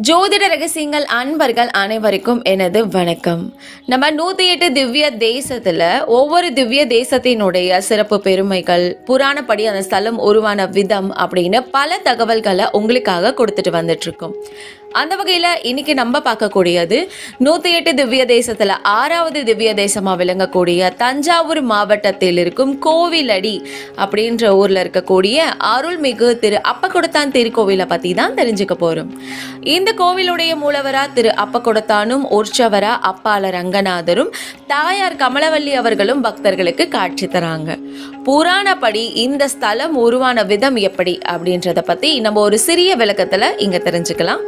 ஜோதிட ரகசியங்கள் அன்பர்கள் அனைவருக்கும் எனது வணக்கம் நம்ம நூத்தி எட்டு திவ்ய தேசத்துல ஒவ்வொரு திவ்ய தேசத்தினுடைய சிறப்பு பெருமைகள் புராணப்படி அந்த ஸ்தலம் உருவான விதம் அப்படின்னு பல தகவல்களை உங்களுக்காக கொடுத்துட்டு வந்துட்டு இருக்கோம் அந்த வகையில இன்னைக்கு நம்ம பார்க்கக்கூடியது நூத்தி எட்டு திவ்ய தேசத்துல ஆறாவது திவ்ய தேசமா விளங்கக்கூடிய தஞ்சாவூர் மாவட்டத்தில் இருக்கும் கோவிலடி அப்படின்ற ஊர்ல இருக்கக்கூடிய அருள்மிகு திரு அப்பகுடத்தான் திருக்கோவிலை பத்தி தான் தெரிஞ்சுக்க போறோம் இந்த கோவிலுடைய மூலவரா திரு அப்பகுடத்தானும் உற்சவரா அப்பால ரங்கநாதரும் தாயார் கமலவல்லி அவர்களும் பக்தர்களுக்கு காட்சி தராங்க புராணப்படி இந்த ஸ்தலம் உருவான விதம் எப்படி அப்படின்றத பத்தி நம்ம ஒரு சிறிய விளக்கத்துல இங்க தெரிஞ்சுக்கலாம்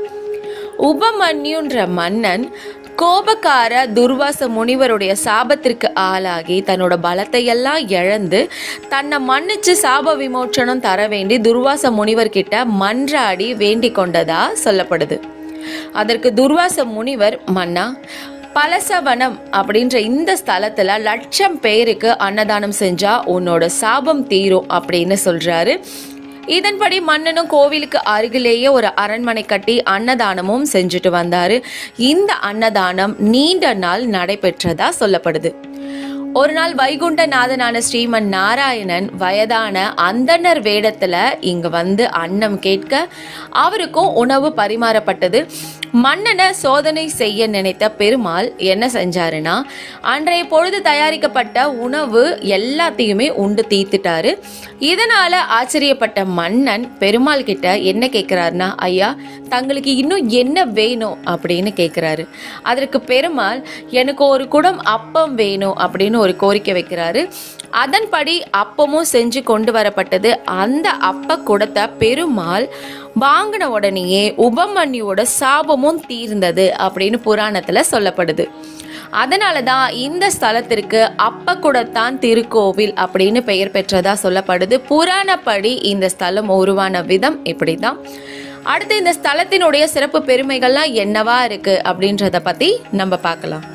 உபமன்யுன்ற மன்னன் கோபக்கார துர்வாச முனிவருடைய சாபத்திற்கு ஆளாகி தன்னோட பலத்தை எல்லாம் இழந்து தன்னை மன்னிச்சு சாப விமோச்சனம் தர வேண்டி துர்வாச முனிவர்கிட்ட மன்றாடி வேண்டிக் கொண்டதா சொல்லப்படுது அதற்கு துர்வாச முனிவர் மன்னா பலசவனம் அப்படின்ற இந்த ஸ்தலத்துல லட்சம் பேருக்கு அன்னதானம் செஞ்சா உன்னோட சாபம் தீரும் அப்படின்னு சொல்றாரு இதன்படி மன்னனும் கோவிலுக்கு அருகிலேயே ஒரு அரண்மனை கட்டி அன்னதானமும் செஞ்சுட்டு வந்தாரு இந்த அன்னதானம் நீண்ட நாள் நடைபெற்றதா சொல்லப்படுது ஒரு நாள் வைகுண்டநாதனான ஸ்ரீமன் நாராயணன் வயதான அந்தணர் வேடத்துல இங்க வந்து அன்னம் கேட்க அவருக்கும் உணவு பரிமாறப்பட்டது மன்னனை சோதனை செய்ய நினைத்த பெருமாள் என்ன செஞ்சாருன்னா அன்றைய பொழுது தயாரிக்கப்பட்ட உணவு எல்லாத்தையுமே உண்டு தீர்த்துட்டாரு இதனால ஆச்சரியப்பட்ட மன்னன் பெருமாள் கிட்ட என்ன கேட்கிறாருன்னா ஐயா தங்களுக்கு இன்னும் என்ன வேணும் அப்படின்னு கேட்கிறாரு அதற்கு பெருமாள் எனக்கு ஒரு குடம் அப்பம் வேணும் அப்படின்னு ஒரு கோரிக்கை வைக்கிறாரு அதன்படி அப்பமும் செஞ்சு கொண்டு வரப்பட்டது அந்த அப்ப குடத்தை பெருமாள் வாங்கின உடனேயே உபமன்யுவோட சாபமும் தீர்ந்தது அப்படின்னு புராணத்துல சொல்லப்படுது அதனால தான் இந்த ஸ்தலத்திற்கு அப்பகுடத்தான் திருக்கோவில் அப்படின்னு பெயர் பெற்றதா சொல்லப்படுது புராணப்படி இந்த ஸ்தலம் உருவான விதம் இப்படிதான் அடுத்து இந்த ஸ்தலத்தினுடைய சிறப்பு பெருமைகள்லாம் என்னவா இருக்கு அப்படின்றத பத்தி நம்ம பார்க்கலாம்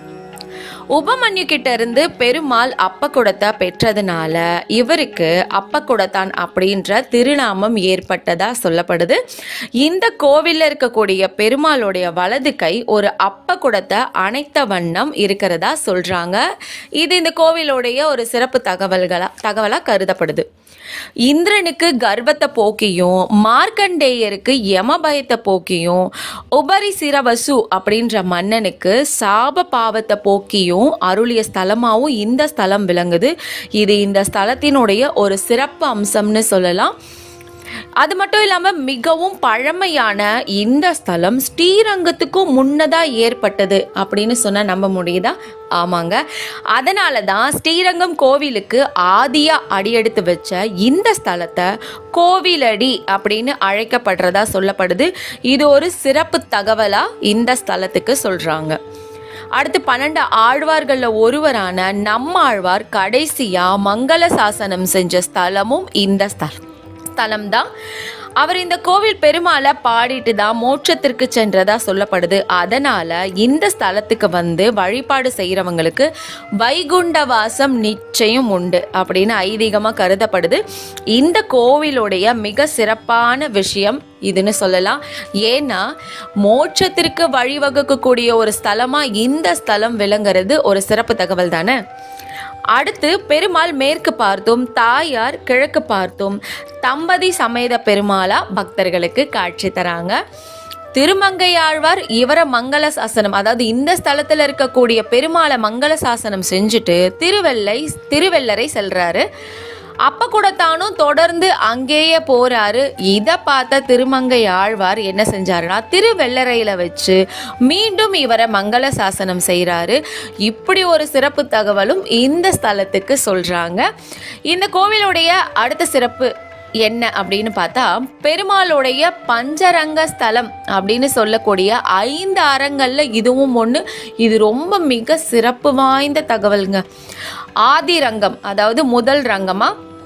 உபமன்யு கிட்ட இருந்து பெருமாள் அப்பகுடத்தை பெற்றதுனால இவருக்கு அப்பகுடத்தான் அப்படின்ற திருநாமம் ஏற்பட்டதா சொல்லப்படுது இந்த கோவில்ல இருக்கக்கூடிய பெருமாளுடைய வலது கை ஒரு அப்பகுடத்தை அணைத்த வண்ணம் இருக்கிறதா சொல்றாங்க இது இந்த கோவிலுடைய ஒரு சிறப்பு தகவல்களா தகவலா கருதப்படுது இந்திரனுக்கு கர்வத்தை போக்கியும் மார்க்கண்டேயருக்கு யமபயத்தை போக்கியும் உபரி சிரவசு அப்படின்ற மன்னனுக்கு சாப பாவத்தை போக்கியும் அருளிய ஸ்தலமாகவும் இந்த ஸ்தலம் விளங்குது இது இந்த ஸ்தலத்தினுடைய ஒரு சிறப்பு அம்சம்னு சொல்லலாம் அது மட்டும் இல்லாமல் மிகவும் பழமையான இந்த ஸ்தலம் ஸ்ரீரங்கத்துக்கும் முன்னதாக ஏற்பட்டது அப்படின்னு சொன்னால் நம்ப முடியுதா ஆமாங்க அதனால தான் ஸ்ரீரங்கம் கோவிலுக்கு ஆதியாக அடியெடுத்து வச்ச இந்த ஸ்தலத்தை கோவிலடி அப்படின்னு அழைக்கப்படுறதா சொல்லப்படுது இது ஒரு சிறப்பு தகவலாக இந்த ஸ்தலத்துக்கு சொல்கிறாங்க அடுத்து பன்னெண்டு ஆழ்வார்களில் ஒருவரான நம்மாழ்வார் கடைசியா மங்கள சாசனம் செஞ்ச ஸ்தலமும் இந்த ஸ்தலம் ஸ்தலம் தான் அவர் இந்த கோவில் பெருமாளை பாடிட்டு தான் மோட்சத்திற்கு சென்றதா சொல்லப்படுது அதனால இந்த ஸ்தலத்துக்கு வந்து வழிபாடு செய்கிறவங்களுக்கு வைகுண்டவாசம் நிச்சயம் உண்டு அப்படின்னு ஐதீகமாக கருதப்படுது இந்த கோவிலுடைய மிக சிறப்பான விஷயம் இதுன்னு சொல்லலாம் ஏன்னா மோட்சத்திற்கு வழிவகுக்கக்கூடிய ஒரு ஸ்தலமா இந்த ஸ்தலம் விளங்குறது ஒரு சிறப்பு தகவல் தானே அடுத்து பெருமாள் மேற்கு பார்த்தும் தாயார் கிழக்கு பார்த்தும் தம்பதி சமேத பெருமாளா பக்தர்களுக்கு காட்சி தராங்க திருமங்கையாழ்வார் இவரை மங்கள சாசனம் அதாவது இந்த ஸ்தலத்துல இருக்கக்கூடிய பெருமாளை மங்கள சாசனம் செஞ்சுட்டு திருவெல்லை திருவெல்லரை செல்றாரு அப்ப கூட தானும் தொடர்ந்து அங்கேயே போறாரு இதை பார்த்த திருமங்கை ஆழ்வார் என்ன செஞ்சாருன்னா திருவெள்ளரையில வச்சு மீண்டும் இவரை மங்கள சாசனம் செய்கிறாரு இப்படி ஒரு சிறப்பு தகவலும் இந்த ஸ்தலத்துக்கு சொல்றாங்க இந்த கோவிலுடைய அடுத்த சிறப்பு என்ன அப்படின்னு பார்த்தா பெருமாளுடைய பஞ்சரங்க ஸ்தலம் அப்படின்னு சொல்லக்கூடிய ஐந்து அரங்கல்ல இதுவும் ஒன்று இது ரொம்ப மிக சிறப்பு வாய்ந்த தகவலுங்க ஆதி ரங்கம் அதாவது முதல் ரங்கமா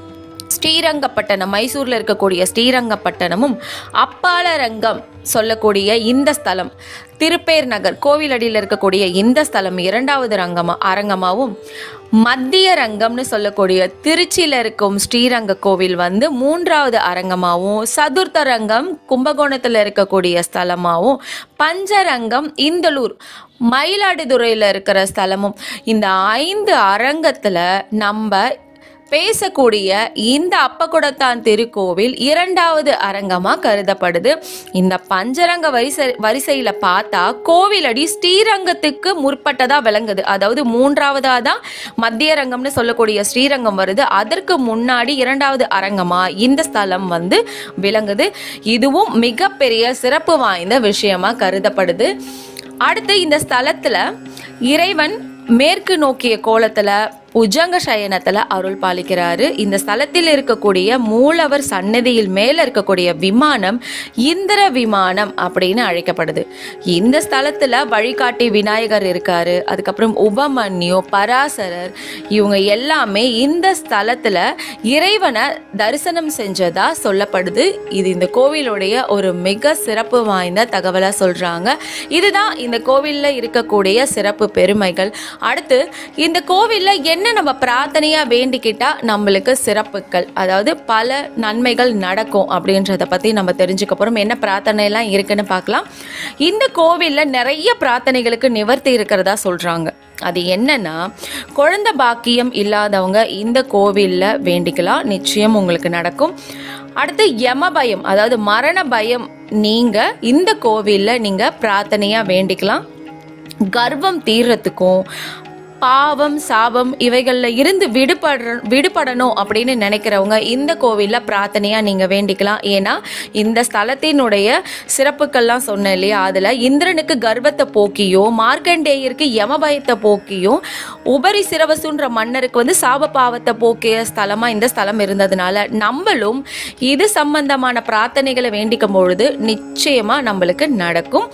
ஸ்ரீரங்கப்பட்டணம் மைசூர்ல இருக்கக்கூடிய ஸ்ரீரங்கப்பட்டணமும் அப்பாலரங்கம் சொல்லக்கூடிய இந்த ஸ்தலம் திருப்பேர் நகர் கோவிலடியில் இருக்கக்கூடிய இந்த ஸ்தலம் இரண்டாவது ரங்கமா அரங்கமாவும் மத்திய ரங்கம்னு சொல்லக்கூடிய திருச்சியில இருக்கும் ஸ்ரீரங்க கோவில் வந்து மூன்றாவது அரங்கமாவும் சதுர்த்த ரங்கம் கும்பகோணத்துல இருக்கக்கூடிய ஸ்தலமாவும் பஞ்சரங்கம் இந்தலூர் மயிலாடுதுறையில இருக்கிற ஸ்தலமும் இந்த ஐந்து அரங்கத்துல நம்ம பேசக்கூடிய இந்த அப்பகுடத்தான் திருக்கோவில் இரண்டாவது அரங்கமா கருதப்படுது இந்த பஞ்சரங்க வரிசை வரிசையில பார்த்தா கோவிலடி ஸ்ரீரங்கத்துக்கு முற்பட்டதா விளங்குது அதாவது மூன்றாவதா தான் மத்திய ரங்கம்னு சொல்லக்கூடிய ஸ்ரீரங்கம் வருது அதற்கு முன்னாடி இரண்டாவது அரங்கமா இந்த ஸ்தலம் வந்து விளங்குது இதுவும் மிகப்பெரிய சிறப்பு வாய்ந்த விஷயமா கருதப்படுது அடுத்து இந்த ஸ்தலத்துல இறைவன் மேற்கு நோக்கிய கோலத்துல புஜங்க சயனத்துல அருள் பாலிக்கிறாரு இந்த ஸ்தலத்தில் இருக்கக்கூடிய மூலவர் சன்னதியில் மேல இருக்கக்கூடிய விமானம் இந்திர விமானம் அப்படின்னு அழைக்கப்படுது இந்த ஸ்தலத்துல வழிகாட்டி விநாயகர் இருக்காரு அதுக்கப்புறம் உபமன்யு பராசரர் இவங்க எல்லாமே இந்த ஸ்தலத்துல இறைவனை தரிசனம் செஞ்சதா சொல்லப்படுது இது இந்த கோவிலுடைய ஒரு மிக சிறப்பு வாய்ந்த தகவலா சொல்றாங்க இதுதான் இந்த கோவில்ல இருக்கக்கூடிய சிறப்பு பெருமைகள் அடுத்து இந்த கோவில்ல என்ன நம்ம பிரார்த்தனையா வேண்டிக்கிட்டா நம்மளுக்கு சிறப்புகள் அதாவது பல நன்மைகள் நடக்கும் அப்படின்றத பத்தி நம்ம தெரிஞ்சுக்க போறோம் என்ன பிரார்த்தனை எல்லாம் இருக்குன்னு பார்க்கலாம் இந்த கோவில்ல நிறைய பிரார்த்தனைகளுக்கு நிவர்த்தி இருக்கிறதா சொல்றாங்க அது என்னன்னா குழந்தை பாக்கியம் இல்லாதவங்க இந்த கோவில்ல வேண்டிக்கலாம் நிச்சயம் உங்களுக்கு நடக்கும் அடுத்து யம பயம் அதாவது மரண பயம் நீங்க இந்த கோவில்ல நீங்க பிரார்த்தனையா வேண்டிக்கலாம் கர்வம் தீர்றதுக்கும் பாவம் சாபம் இவைகள்ல இருந்து விடுபடுற விடுபடணும் அப்படின்னு நினைக்கிறவங்க இந்த கோவில்ல பிரார்த்தனையா நீங்க வேண்டிக்கலாம் ஏன்னா இந்த ஸ்தலத்தினுடைய சிறப்புக்கள்லாம் சொன்னேன் இல்லையா அதுல இந்திரனுக்கு கர்வத்தை போக்கியும் மார்க்கண்டேயருக்கு யமபயத்தை போக்கியும் உபரி சிரவசுன்ற மன்னருக்கு வந்து சாப பாவத்தை போக்கிய ஸ்தலமா இந்த ஸ்தலம் இருந்ததுனால நம்மளும் இது சம்பந்தமான பிரார்த்தனைகளை வேண்டிக்கும் பொழுது நிச்சயமா நம்மளுக்கு நடக்கும்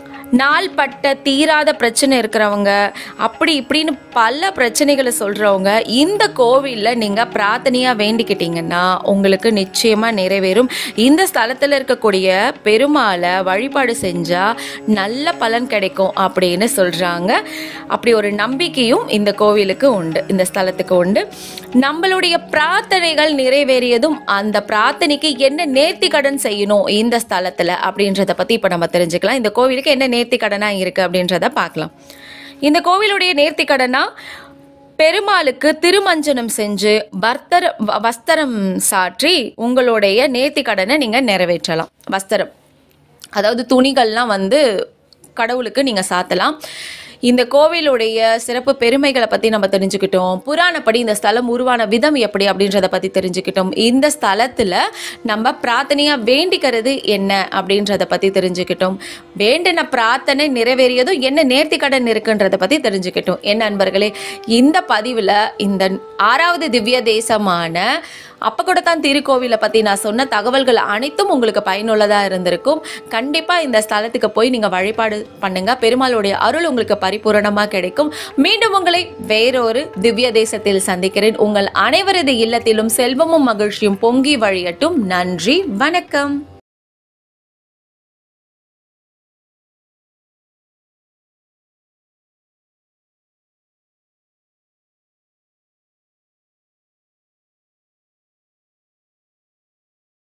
நாள்பட்ட தீராத பிரச்சனை இருக்கிறவங்க அப்படி இப்படின்னு பல பிரச்சனைகளை சொல்றவங்க இந்த கோவில்ல நீங்க பிரார்த்தனையா வேண்டிக்கிட்டீங்கன்னா உங்களுக்கு நிச்சயமா நிறைவேறும் இந்த ஸ்தலத்துல இருக்கக்கூடிய பெருமாளை வழிபாடு செஞ்சா நல்ல பலன் கிடைக்கும் அப்படின்னு சொல்றாங்க அப்படி ஒரு நம்பிக்கையும் இந்த கோவிலுக்கு உண்டு இந்த ஸ்தலத்துக்கு உண்டு நம்மளுடைய பிரார்த்தனைகள் நிறைவேறியதும் அந்த பிரார்த்தனைக்கு என்ன நேர்த்தி கடன் செய்யணும் இந்த ஸ்தலத்துல அப்படின்றத பத்தி இப்ப நம்ம தெரிஞ்சுக்கலாம் இந்த கோவிலுக்கு என்ன நேர்த்தி கடனா இருக்கு அப்படின்றத பார்க்கலாம் இந்த கோவிலுடைய நேர்த்தி கடனா பெருமாளுக்கு திருமஞ்சனம் செஞ்சு பர்த்தர வ- வஸ்திரம் சாற்றி உங்களுடைய நேர்த்தி கடனை நீங்க நிறைவேற்றலாம் வஸ்திரம் அதாவது துணிகள்லாம் வந்து கடவுளுக்கு நீங்க சாத்தலாம் இந்த கோவிலுடைய சிறப்பு பெருமைகளை பத்தி நம்ம தெரிஞ்சுக்கிட்டோம் புராணப்படி இந்த ஸ்தலம் உருவான விதம் எப்படி அப்படின்றத பத்தி தெரிஞ்சுக்கிட்டோம் இந்த ஸ்தலத்துல நம்ம பிரார்த்தனையா வேண்டிக்கிறது என்ன அப்படின்றத பத்தி தெரிஞ்சுக்கிட்டோம் வேண்டின பிரார்த்தனை நிறைவேறியதும் என்ன நேர்த்தி கடன் இருக்குன்றத பத்தி தெரிஞ்சுக்கிட்டோம் என்ன நண்பர்களே இந்த பதிவுல இந்த ஆறாவது திவ்ய தேசமான அப்பக்கூடத்தான் திருக்கோவிலை பத்தி நான் சொன்ன தகவல்கள் அனைத்தும் உங்களுக்கு பயனுள்ளதா இருந்திருக்கும் கண்டிப்பா இந்த ஸ்தலத்துக்கு போய் நீங்க வழிபாடு பண்ணுங்க பெருமாளுடைய அருள் உங்களுக்கு பரிபூரணமா கிடைக்கும் மீண்டும் உங்களை வேறொரு திவ்ய தேசத்தில் சந்திக்கிறேன் உங்கள் அனைவரது இல்லத்திலும் செல்வமும் மகிழ்ச்சியும் பொங்கி வழியட்டும் நன்றி வணக்கம்